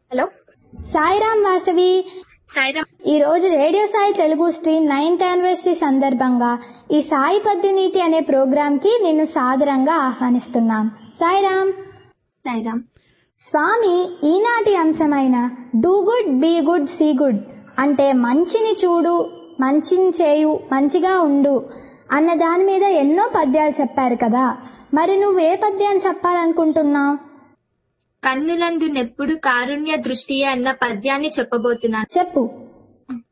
hello Sairam Vasavi Sairam ఈ రోజు radio Sai Telugu stream ninth anniversary సందర్భంగా ఈ సాయి పద్దునీతి అనే ప్రోగ్రాం కి నిన్ను సాదరంగా ఆహ్వానిస్తున్నాం సాయిరామ్ సాయిరామ్ స్వామి ఈనాటి అంశమైన do good be good see good అంటే మంచిని చూడు మంచిని చేయు మంచిగా ఉండు అన్న దాని మీద ఎన్నో పద్యాలు చెప్పారు కదా మరి నువ్వు ఏ పద్యాన్ని చెప్పాలనుకుంటున్నావు కన్నులందు నెప్పుడు కారుణ్య దృష్టి అన్న పద్యాన్ని చెప్పబోతున్నాను చెప్పు